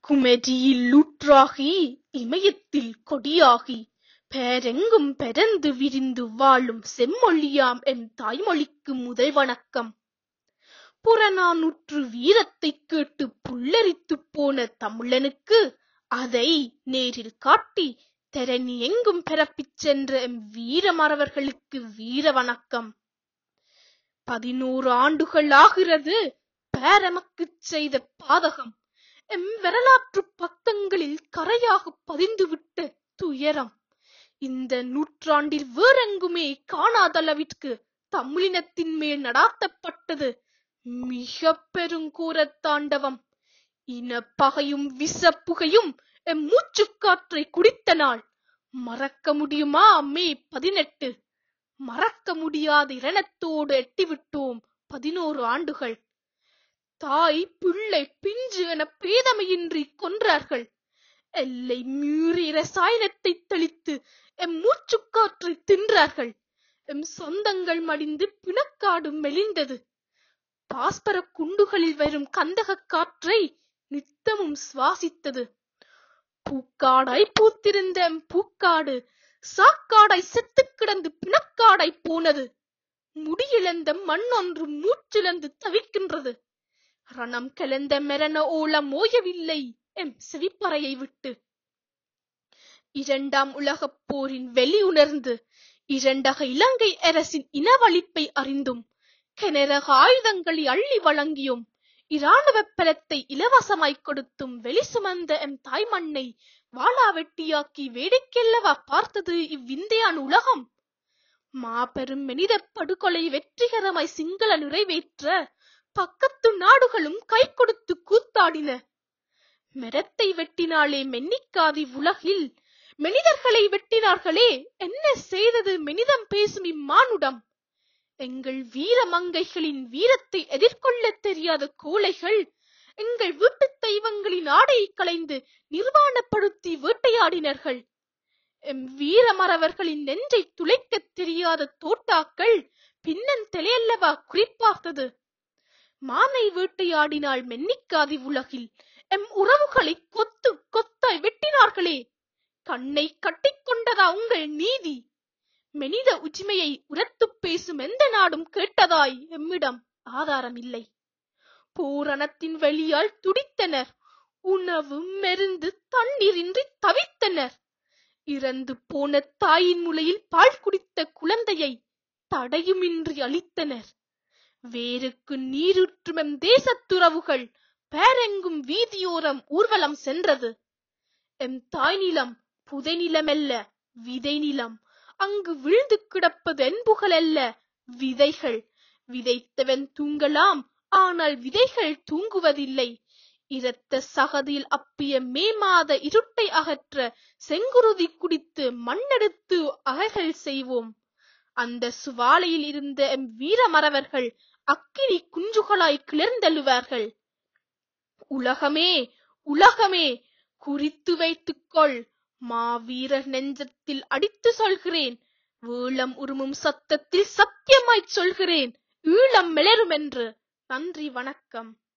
குமரியில் ஊற்றாகி இமயத்தில் கொடியாகி பேரெங்கும் பரந்து விரிந்து வாழும் செம்மொழியாம் என் தாய்மொழிக்கு முதல் வணக்கம் புறநானூற்று வீரத்தைக் கேட்டு புல்லரித்துப் போன தமிழனுக்கு அதை நேரில் காட்டி தரணி எங்கும் பரப்பிச் சென்ற எம் வீரமறவர்களுக்கு வீர வணக்கம் பதினோரு ஆண்டுகள் ஆகிறது பேரமக்குச் செய்த பாதகம் எம் வரலாற்று பக்கங்களில் கரையாக பதிந்துவிட்ட துயரம் இந்த நூற்றாண்டில் வேறெங்குமே காணாதளவிற்கு தமிழினத்தின் மேல் நடாத்தப்பட்டது மிக பெருங்கூரத் தாண்டவம் இனப்பகையும் விஷப்புகையும் எம் மூச்சுக்காற்றை குடித்த நாள் மறக்க முடியுமா மே பதினெட்டு மறக்க முடியாத இரணத்தோடு எட்டிவிட்டோம் பதினோரு ஆண்டுகள் தாய் பிள்ளை பிஞ்சு என பேதமையின்றி கொன்றார்கள் எல்லை மீறி ரசாயனத்தை தெளித்து எம் மூச்சுக்காற்றை தின்றார்கள் எம் சொந்தங்கள் மடிந்து பிணக்காடு மெலிந்தது பாஸ்பர குண்டுகளில் வரும் கந்தக காற்றை நித்தமும் சுவாசித்தது பூக்காடாய் பூத்திருந்த எம் பூக்காடு சாக்காடாய் செத்துக் கிடந்து பிணக்காடாய் போனது முடியிழந்த மண்ணொன்று மூச்சிழந்து தவிக்கின்றது ரணம் கலந்த மெரண ஓலம் ஓயவில்லை எம் செவிப்பறையை விட்டு இரண்டாம் உலகப் போரின் வெளி உணர்ந்து இரண்டக இலங்கை அரசின் இனவழிப்பை அறிந்தும் கெனரக ஆயுதங்களை அள்ளி வழங்கியும் இராணுவ பலத்தை இலவசமாய்க் கொடுத்தும் வெளி சுமந்த எம் தாய்மண்ணை வாளா வெட்டியாக்கி வேடிக்கையல்லவா பார்த்தது இவ்விந்தையான் உலகம் மாபெரும் மனித படுகொலை வெற்றிகரமாய் சிங்கள நிறைவேற்ற பக்கத்து நாடுகளும் கை கொடுத்து கூத்தாடின மரத்தை வெட்டினாலே மென்னிக்காதி உலகில் மனிதர்களை வெட்டினார்களே என்ன செய்தது மனிதம் பேசும் இம்மானுடம் எங்கள் வீர மங்கைகளின் வீரத்தை எதிர்கொள்ளத் தெரியாத கோழைகள் எங்கள் வீட்டுத் தெய்வங்களின் ஆடையை களைந்து நிர்வாணப்படுத்தி வேட்டையாடினர்கள் எம் வீரமறவர்களின் நெஞ்சை துளைக்கத் தெரியாத தோட்டாக்கள் பின்னன் தலையல்லவா குறிப்பார்த்தது மானை வேட்டையாடினால் மென்னிக்காதி உலகில் எம் உறவுகளை கொத்து கொத்தாய் வெட்டினார்களே கண்ணை கட்டிக்கொண்டதா உங்கள் நீதி மனித உரிமையை உரத்துப் பேசும் எந்த நாடும் கேட்டதாய் எம்மிடம் ஆதாரம் இல்லை பூரணத்தின் வெளியால் துடித்தனர் உணவு மருந்து தண்ணீரின்றி தவித்தனர் இறந்து போன தாயின் முலையில் பால் குடித்த குழந்தையை தடையுமின்றி அழித்தனர் வேருக்கு நீரூற்றும் எம் தேசத்துறவுகள் பேரெங்கும் வீதியோரம் ஊர்வலம் சென்றது எம் தாய் நிலம் புதை நிலமல்ல விதை நிலம் அங்கு விழுந்து கிடப்பது என்புகள் அல்ல விதைகள் விதைத்தவன் தூங்கலாம் ஆனால் விதைகள் தூங்குவதில்லை இரத்த சகதியில் அப்பிய மே மாத இருட்டை அகற்ற செங்குருதி குடித்து மண்ணெடுத்து அகைகள் செய்வோம் அந்த சுவாலையில் இருந்த எம் வீரமறவர்கள் அக்கினி குஞ்சுகளாய் கிளர்ந்தெழுவார்கள் உலகமே உலகமே குறித்து வைத்துக்கொள் மாவீரர் நெஞ்சத்தில் அடித்து சொல்கிறேன் வேளம் உருமும் சத்தத்தில் சத்தியமாய்ச் சொல்கிறேன் ஈழம் மிளரும் என்று நன்றி வணக்கம்